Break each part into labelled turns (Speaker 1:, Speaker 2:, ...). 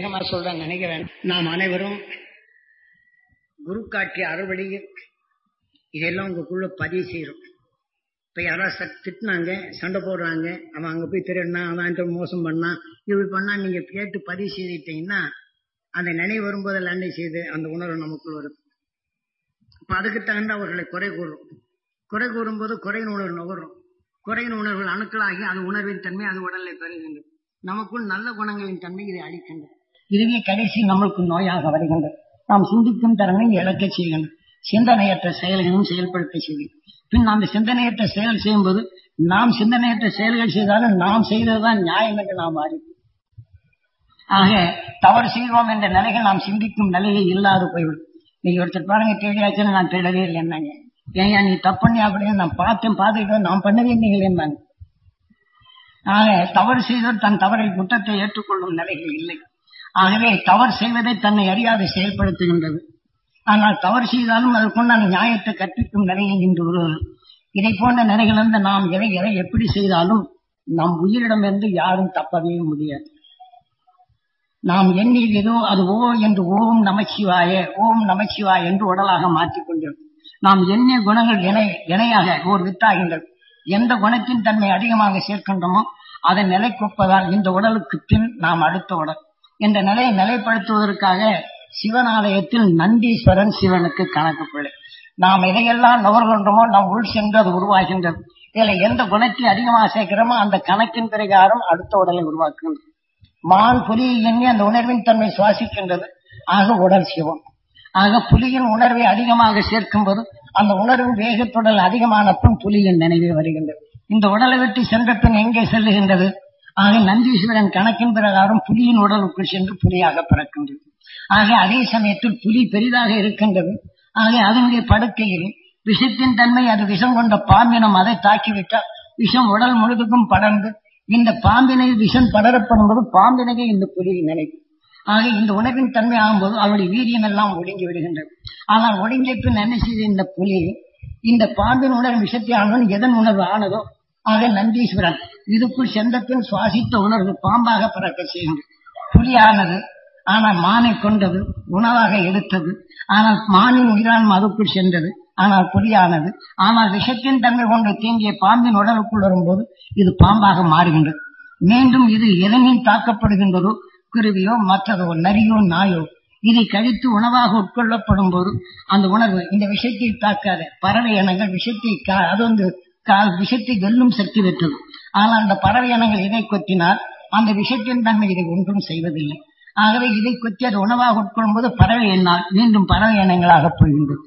Speaker 1: வேகமா சொல்றேன் நினைக்கிறேன் நாம் அனைவரும் குரு காட்டிய அறுவடையில் இதெல்லாம் உங்களுக்குள்ள பதிவு செய்யறோம் இப்ப யாராவது ச- திட்டுனாங்க சண்டை போடுறாங்க அவன் அங்க போய் திருடினா அவன் என்கிட்ட மோசம் பண்ணான் இப்படி பண்ணா நீங்க கேட்டு பதிவு செய்துட்டீங்கன்னா அந்த நினைவு வரும்போதெல்லாம் என்ன செய்யுது அந்த உணர்வு நமக்குள் வருது அப்ப அதுக்கு தகுந்த அவர்களை குறை கூறும் குறை கூறும்போது குறையின் உணர்வு நுகரும் குறையின் உணர்வுகள் அணுக்களாகி அது உணர்வின் தன்மை அது உடலை பெறுகின்றது நமக்குள் நல்ல குணங்களின் தன்மை இதை அளிக்கின்றது இதுவே கடைசி நம்மளுக்கு நோயாக வருகின்றது நாம் சிந்திக்கும் திறனை இழக்க செய்கின்றது சிந்தனையற்ற செயல்களும் செயல்படுத்த செய்யும் பின் நாம் சிந்தனையற்ற செயல் செய்யும்போது நாம் சிந்தனையற்ற செயல்கள் செய்தாலும் நாம் செய்ததுதான் நியாயம் என்று நாம் அறிவோம் ஆக தவறு செய்வோம் என்ற நிலைகள் நாம் சிந்திக்கும் நிலையில் இல்லாது போய்விடும் நீங்க ஒருத்தர் பாருங்க தேடியாச்சுன்னு நான் தேடவே இல்லை என்னங்க ஏன் நீ தப்பு பண்ணி அப்படின்னு நான் பார்த்தேன் பார்த்துக்கிட்டு நான் பண்ணவே நீங்கள் என்னங்க ஆக தவறு செய்தவர் தன் தவறில் குற்றத்தை ஏற்றுக்கொள்ளும் நிலைகள் இல்லை ஆகவே தவறு செய்வதை தன்னை அறியாது செயல்படுத்துகின்றது ஆனால் தவறு செய்தாலும் அதற்குண்டான நியாயத்தை கற்பிக்கும் நிலையில் இன்று வருவது இதை போன்ற நிலைகள் வந்து நாம் எதை எதை எப்படி செய்தாலும் நம் உயிரிடமிருந்து யாரும் தப்பவே முடியாது நாம் எண்ணியதோ அது ஓ என்று ஓம் நமச்சிவாய ஓம் நமச்சிவாய என்று உடலாக மாற்றிக் கொண்டிருக்கும் நாம் எண்ணிய குணங்கள் இணை இணையாக ஓர் வித்தாகின்றது எந்த குணத்தின் தன்மை அதிகமாக சேர்க்கின்றோமோ அதை நிலைக்கொப்பதால் இந்த உடலுக்கு பின் நாம் அடுத்த உடல் என்ற நிலையை நிலைப்படுத்துவதற்காக சிவனாலயத்தில் நந்தீஸ்வரன் சிவனுக்கு கணக்கு பிள்ளை நாம் எதையெல்லாம் நுகர்கின்றோமோ நம் உள் சென்று அது உருவாகின்றது இதுல எந்த குணத்தை அதிகமாக சேர்க்கிறோமோ அந்த கணக்கின் பிரகாரம் அடுத்த உடலை உருவாக்குகின்றது மான் புலியை எண்ணி அந்த உணர்வின் தன்மை சுவாசிக்கின்றது ஆக உடல் சிவம் ஆக புலியின் உணர்வை அதிகமாக சேர்க்கும் போது அந்த உணர்வின் வேகத்துடல் அதிகமான பின் புலியின் நினைவே வருகின்றது இந்த உடலை விட்டு சென்ற பின் எங்கே செல்லுகின்றது ஆக நந்தீஸ்வரன் கணக்கின் பிரகாரம் புலியின் உடலுக்குள் சென்று புலியாக பிறக்கின்றது ஆக அதே சமயத்தில் புலி பெரிதாக இருக்கின்றது ஆக அதனுடைய படுக்கையில் விஷத்தின் தன்மை அது விஷம் கொண்ட பாம்பினம் அதை தாக்கிவிட்டால் விஷம் உடல் முழுவதுக்கும் படர்ந்து இந்த பாம்பினை விஷம் படரப்படும் போது பாம்பினையே இந்த புலியை நினைக்கும் ஆக இந்த உணர்வின் தன்மை ஆகும்போது அவருடைய வீரியம் எல்லாம் ஒடுங்கி விடுகின்றது ஆனால் ஒடுங்கிய பின் என்ன செய்த இந்த புலி இந்த பாம்பின் உணர்வு விஷத்தை ஆனவன் எதன் உணர்வு ஆனதோ ஆக நந்தீஸ்வரன் இதுக்குள் சென்ற பின் சுவாசித்த உணர்வு பாம்பாக பறக்க செய்கின்றது புலியானது ஆனால் மானை கொண்டது உணவாக எடுத்தது ஆனால் மானின் உயிரான் அதுக்குள் சென்றது ஆனால் புலியானது ஆனால் விஷத்தின் தன்மை கொண்டு தீங்கிய பாம்பின் உடலுக்குள் வரும்போது இது பாம்பாக மாறுகின்றது மீண்டும் இது எதனில் தாக்கப்படுகின்றதோ குருவியோ மற்றதோ நரியோ நாயோ இதை கழித்து உணவாக உட்கொள்ளப்படும் போது அந்த உணர்வு இந்த விஷத்தை தாக்காத பறவை இனங்கள் விஷத்தை கா- அது வந்து கா- விஷத்தை வெல்லும் சக்தி பெற்றது ஆனால் அந்த பறவை இனங்கள் இதை கொத்தினால் அந்த விஷத்தின் தன்மை இதை ஒன்றும் செய்வதில்லை ஆகவே இதை கொத்தி அது உணவாக உட்கொள்ளும் போது பறவை எண்ணால் மீண்டும் பறவை இனங்களாக போகின்றது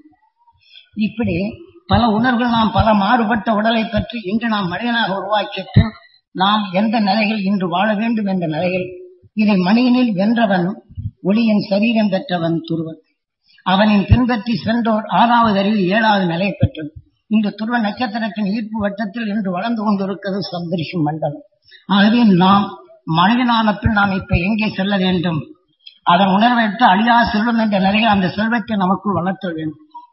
Speaker 1: இப்படி பல உணர்வுகள் நாம் பல மாறுபட்ட உடலை பற்றி இன்று நாம் மனிதனாக உருவாக்கிட்டு நாம் எந்த நிலையில் இன்று வாழ வேண்டும் என்ற நிலையில் இதை மனிதனில் வென்றவன் ஒளியின் சரீரம் பெற்றவன் துருவன் அவனின் பின்பற்றி சென்றோர் ஆறாவது அறிவு ஏழாவது நிலை பெற்றது இந்த துருவ நட்சத்திரத்தின் ஈர்ப்பு வட்டத்தில் இன்று வளர்ந்து கொண்டிருக்கிறது சந்திரிஷி மண்டலம் ஆகவே நாம் மனிதனான பின் நாம் இப்ப எங்கே செல்ல வேண்டும் அதன் உணர்வை விட்டு அழியா செல்வம் என்ற நிலையில் அந்த செல்வத்தை நமக்குள் வளர்த்த வேண்டும்